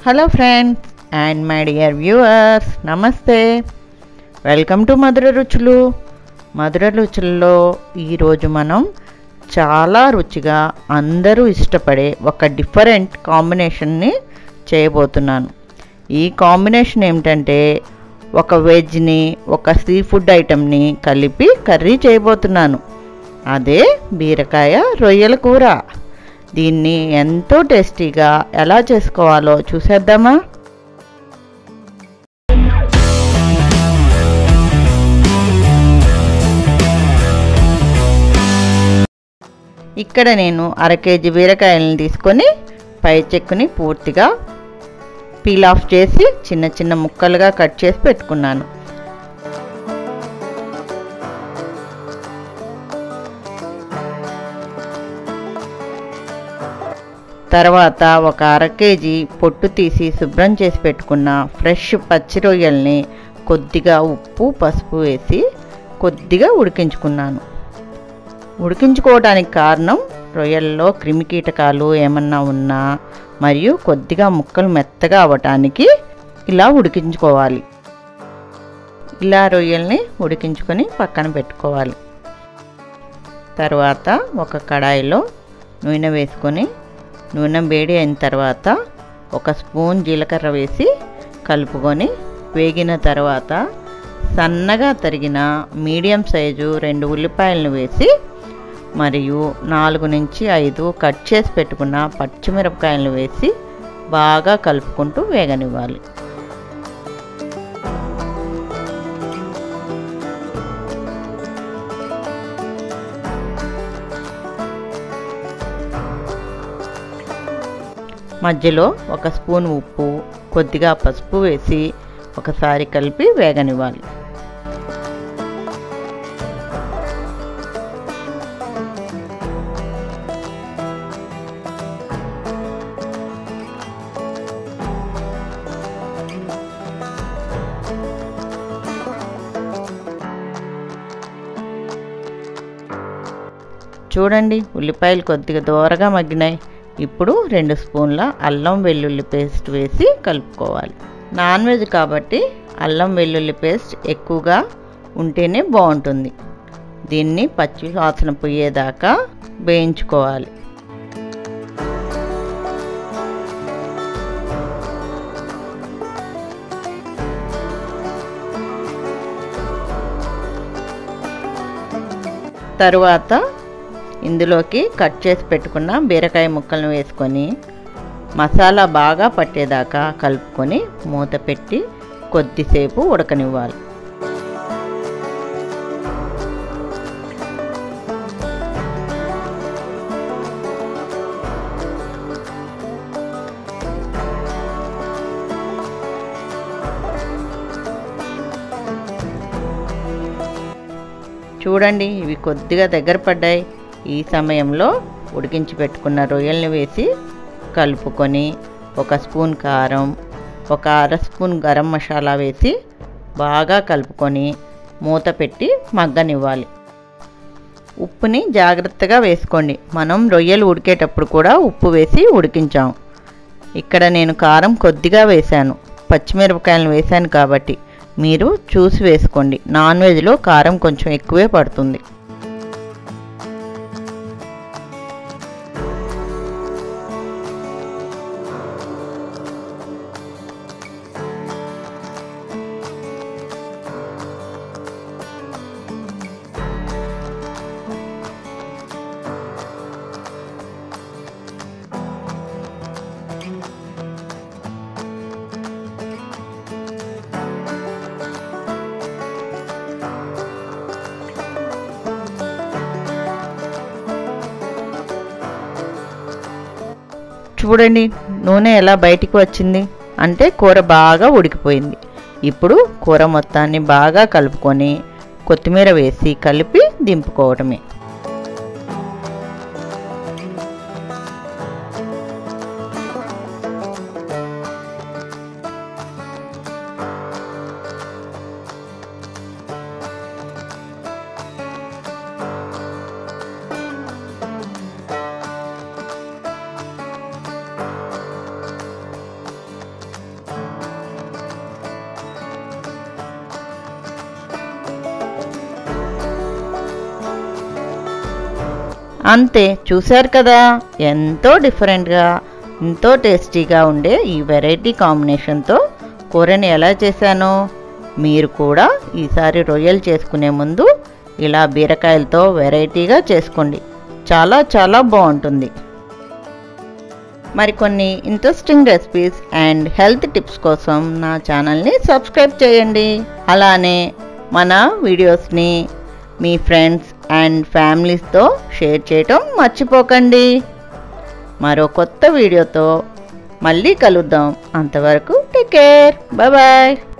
hello friends and my dear viewers నమస్తే welcome to Madhura Ruchulu మధుర రుచుల్లో ఈరోజు మనం చాలా రుచిగా అందరూ ఇష్టపడే ఒక డిఫరెంట్ కాంబినేషన్ని చేయబోతున్నాను ఈ కాంబినేషన్ ఏమిటంటే ఒక వెజ్ని ఒక సీ ఫుడ్ ఐటెంని కలిపి కర్రీ చేయబోతున్నాను అదే బీరకాయ రొయ్యల కూర దీన్ని ఎంతో టేస్టీగా ఎలా చేసుకోవాలో చూసేద్దామా ఇక్కడ నేను అర కేజీ బీరకాయలను తీసుకొని పై చెక్కుని పూర్తిగా పీల్ ఆఫ్ చేసి చిన్న చిన్న ముక్కలుగా కట్ చేసి పెట్టుకున్నాను తర్వాత ఒక అర కేజీ పొట్టు తీసి శుభ్రం చేసి పెట్టుకున్న ఫ్రెష్ పచ్చి రొయ్యల్ని కొద్దిగా ఉప్పు పసుపు వేసి కొద్దిగా ఉడికించుకున్నాను ఉడికించుకోవడానికి కారణం రొయ్యల్లో క్రిమికీటకాలు ఏమన్నా ఉన్నా మరియు కొద్దిగా ముక్కలు మెత్తగా అవ్వటానికి ఇలా ఉడికించుకోవాలి ఇలా రొయ్యల్ని ఉడికించుకొని పక్కన పెట్టుకోవాలి తర్వాత ఒక కడాయిలో నూనె వేసుకొని నూనె వేడి అయిన తర్వాత ఒక స్పూన్ జీలకర్ర వేసి కలుపుకొని వేగిన తర్వాత సన్నగా తరిగిన మీడియం సైజు రెండు ఉల్లిపాయలను వేసి మరియు నాలుగు నుంచి ఐదు కట్ చేసి పెట్టుకున్న పచ్చిమిరపకాయలను వేసి బాగా కలుపుకుంటూ వేగనివ్వాలి మధ్యలో ఒక స్పూన్ ఉప్పు కొద్దిగా పసుపు వేసి ఒకసారి కలిపి వేగనివ్వాలి చూడండి ఉల్లిపాయలు కొద్దిగా దూరగా మగ్గినాయి ఇప్పుడు రెండు స్పూన్ల అల్లం వెల్లుల్లి పేస్ట్ వేసి కలుపుకోవాలి నాన్ వెజ్ కాబట్టి అల్లం వెల్లుల్లి పేస్ట్ ఎక్కువగా ఉంటేనే బాగుంటుంది దీన్ని పచ్చి వాసన పోయేదాకా వేయించుకోవాలి తరువాత ఇందులోకి కట్ చేసి పెట్టుకున్న బీరకాయ ముక్కలను వేసుకొని మసాలా బాగా పట్టేదాకా కలుపుకొని మూత పెట్టి కొద్దిసేపు ఉడకనివ్వాలి చూడండి ఇవి కొద్దిగా దగ్గర పడ్డాయి ఈ సమయంలో ఉడికించి పెట్టుకున్న రొయ్యల్ని వేసి కలుపుకొని ఒక స్పూన్ కారం ఒక అర స్పూన్ గరం మసాలా వేసి బాగా కలుపుకొని మూత పెట్టి మగ్గనివ్వాలి ఉప్పుని జాగ్రత్తగా వేసుకోండి మనం రొయ్యలు ఉడికేటప్పుడు కూడా ఉప్పు వేసి ఉడికించాం ఇక్కడ నేను కారం కొద్దిగా వేశాను పచ్చిమిరపకాయలను వేశాను కాబట్టి మీరు చూసి వేసుకోండి నాన్ వెజ్లో కారం కొంచెం ఎక్కువే పడుతుంది చూడండి నూనె ఎలా బయటికి వచ్చింది అంటే కూర బాగా ఉడికిపోయింది ఇప్పుడు కూర మొత్తాన్ని బాగా కలుపుకొని కొత్తిమీర వేసి కలిపి దింపుకోవటమే అంతే చూశారు కదా ఎంతో డిఫరెంట్గా ఎంతో టేస్టీగా ఉండే ఈ వెరైటీ కాంబినేషన్తో కూరని ఎలా చేశానో మీరు కూడా ఈసారి రొయ్యలు చేసుకునే ముందు ఇలా బీరకాయలతో వెరైటీగా చేసుకోండి చాలా చాలా బాగుంటుంది మరికొన్ని interesting recipes and health tips కోసం నా ఛానల్ని సబ్స్క్రైబ్ చేయండి అలానే మన వీడియోస్ని మీ ఫ్రెండ్స్ అండ్ ఫ్యామిలీస్తో షేర్ చేయటం మర్చిపోకండి మరో కొత్త వీడియోతో మళ్ళీ కలుద్దాం అంతవరకు టేక్ కేర్ బాయ్